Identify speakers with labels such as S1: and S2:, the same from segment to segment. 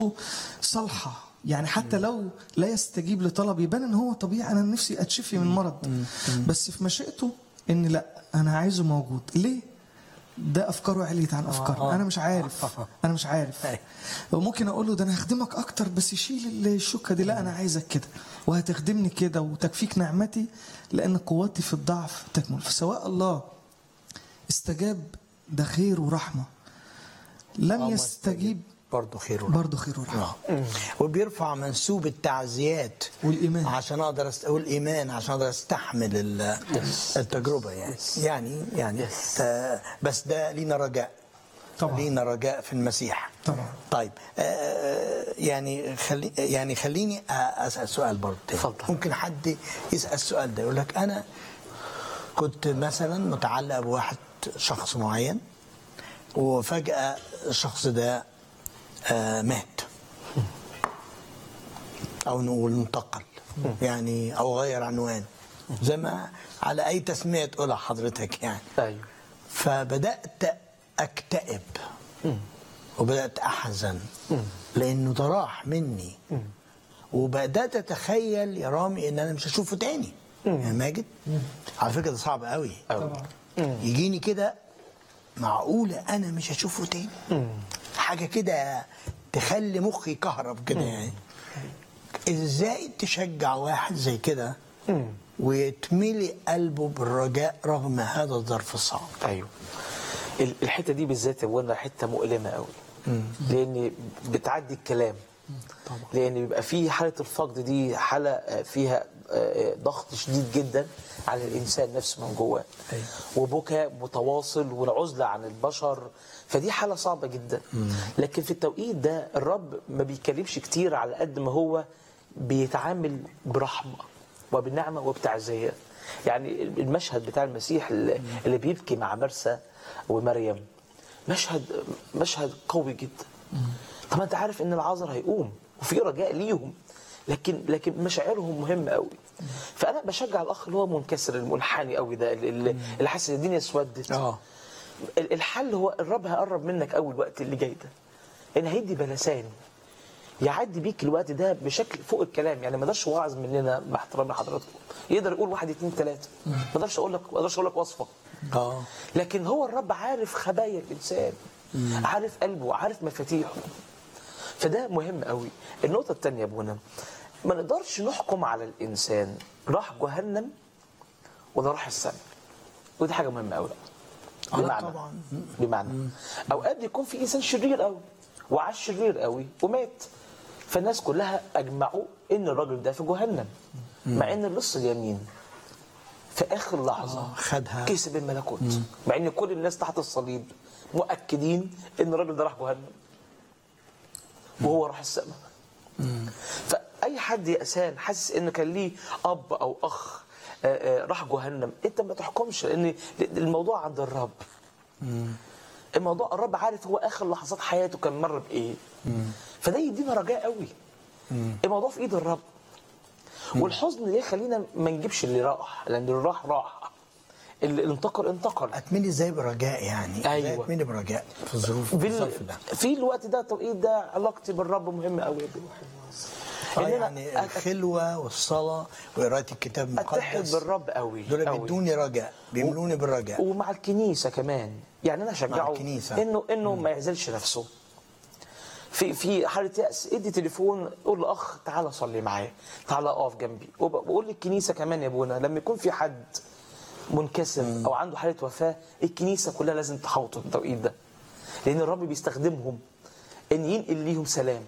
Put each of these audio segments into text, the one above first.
S1: صالحه يعني حتى لو لا يستجيب لطلب يبان ان هو طبيعي انا نفسي اتشفي من مرض بس في مشيئته ان لا انا عايزه موجود ليه ده افكاره عليت عن افكار انا مش عارف انا مش عارف وممكن اقول له ده انا هخدمك اكتر بس شيل الشوكه دي لا انا عايزك كده وهتخدمني كده وتكفيك نعمتي لان قوتي في الضعف تكمل فسواء الله استجاب ده خير ورحمه لم يستجيب
S2: برضه خير ورحمة.
S1: برضه خير ورحمه
S2: آه. وبيرفع منسوب التعزيات
S1: والإيمان.
S2: عشان اقدر است... والايمان عشان اقدر استحمل ال... التجربه يعني يعني يعني آه بس ده لينا رجاء
S1: طبعا.
S2: لينا رجاء في المسيح
S1: طبعا.
S2: طيب آه يعني خلي يعني خليني اسال سؤال برضه تاني.
S3: اتفضل.
S2: ممكن حد يسال السؤال ده يقول لك انا كنت مثلا متعلق بواحد شخص معين وفجاه الشخص ده آه مات او نقول انتقل يعني او غير عنوان زي ما على اي تسميه تقولها حضرتك يعني
S3: ايوه
S2: فبدات اكتئب وبدات احزن لانه ده راح مني وبدات اتخيل يا رامي ان انا مش هشوفه تاني يا ماجد على فكره ده صعب قوي
S1: طبعا
S2: يجيني كده معقوله انا مش هشوفه تاني حاجه كده تخلي مخي كهرب كده يعني ازاي تشجع واحد زي كده ويتملي قلبه بالرجاء رغم هذا الظرف الصعب
S3: ايوه ال- الحته دي بالذات يا ابونا حته مؤلمه قوي لان بتعدي الكلام
S1: طبعا.
S3: لان بيبقى في حاله الفقد دي حاله آه، فيها آه، ضغط شديد جدا على الانسان نفسه من جواه
S2: أيوة.
S3: وبكاء متواصل والعزله عن البشر فدي حاله صعبه جدا لكن في التوقيت ده الرب ما بيتكلمش كتير على قد ما هو بيتعامل برحمه وبنعمه وبتعزيه يعني المشهد بتاع المسيح اللي اللي بيبكي مع مرسى ومريم مشهد مشهد قوي جدا طب انت عارف ان العذر هيقوم وفي رجاء ليهم لكن لكن مشاعرهم مهمه قوي فانا بشجع الاخ اللي هو منكسر المنحني قوي ده اللي اللي حاسس ان الدنيا اسودت
S2: اه
S3: ال- الحل هو الرب هيقرب منك قوي الوقت اللي جاي ده ان هيدي بلسان يعدي بيك الوقت ده بشكل فوق الكلام يعني ما اقدرش واعظ مننا مع احترام لحضراتكم يقدر يقول واحد اتنين تلاته ما اقدرش اقول لك ما اقدرش اقول لك وصفه
S2: اه
S3: لكن هو الرب عارف خبايا الانسان عارف قلبه عارف مفاتيحه فده مهم قوي النقطه الثانيه يا ابونا ما نقدرش نحكم على الانسان راح جهنم ولا راح السماء ودي حاجه مهمه قوي
S2: آه،
S3: بمعنى
S2: طبعا.
S3: بمعنى اوقات يكون في انسان شرير قوي وعاش شرير قوي ومات فالناس كلها اجمعوا ان الراجل ده في جهنم مع ان اللص اليمين في اخر لحظه
S2: خدها.
S3: كسب الملكوت مع ان كل الناس تحت الصليب مؤكدين ان الراجل ده راح جهنم وهو راح السماء فاي حد يأسان حاسس ان كان ليه اب او اخ آه، آه، راح جهنم انت ما تحكمش لان الموضوع عند الرب الموضوع الرب عارف هو اخر لحظات حياته كان مر بايه فده يدينا رجاء قوي الموضوع في ايد الرب والحزن ليه خلينا ما نجيبش اللي راح لان اللي راح راح اللي انتقل انتقل
S2: اتملي ازاي برجاء يعني ازاي
S3: أيوة.
S2: اتملي برجاء في الظروف في
S3: في,
S2: الظرف
S3: ال...
S2: ده
S3: في الوقت ده التوقيت ده علاقتي بالرب مهمه قوي يا ابني
S2: آه
S3: إن أنا
S2: يعني
S3: أت-
S2: الخلوه والصلاه وقراءه الكتاب
S3: اتحد
S2: المقدس
S3: بالرب قوي
S2: دول
S3: قوي.
S2: بيدوني رجاء بيملوني بالرجاء
S3: ومع الكنيسه كمان يعني انا اشجعه
S2: الكنيسة.
S3: انه انه ما يعزلش نفسه في في حاله ياس ادي تليفون قول لاخ تعالى صلي معايا تعالى اقف جنبي وب- وقول للكنيسه كمان يا ابونا لما يكون في حد منكسر او عنده حاله وفاه الكنيسه كلها لازم تحوطه في التوقيت ده لان الرب بيستخدمهم ان ينقل ليهم سلام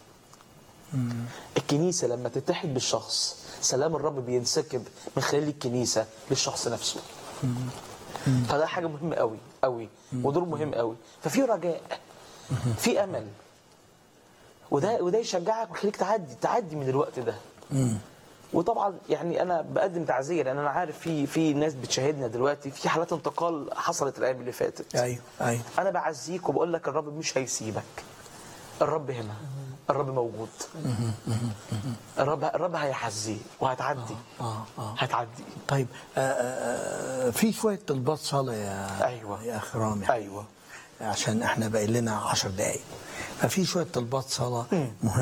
S3: الكنيسه لما تتحد بالشخص سلام الرب بينسكب من خلال الكنيسه للشخص نفسه فده حاجه مهمه قوي قوي ودور مهم قوي ففي رجاء في امل وده وده يشجعك ويخليك تعدي تعدي من الوقت ده وطبعا يعني انا بقدم تعزيه لان انا عارف في في ناس بتشاهدنا دلوقتي في حالات انتقال حصلت الايام اللي فاتت
S2: ايوه ايوه
S3: انا بعزيك وبقول لك الرب مش هيسيبك الرب هنا الرب موجود الرب الرب هيحزيه وهتعدي
S2: اه اه
S3: هتعدي
S2: طيب آه آه آه، في شويه طلبات صلاه يا
S3: أيوة.
S2: يا اخ رامي
S3: ايوه
S2: عشان احنا باقي لنا 10 دقايق ففي شويه طلبات صلاه مهمه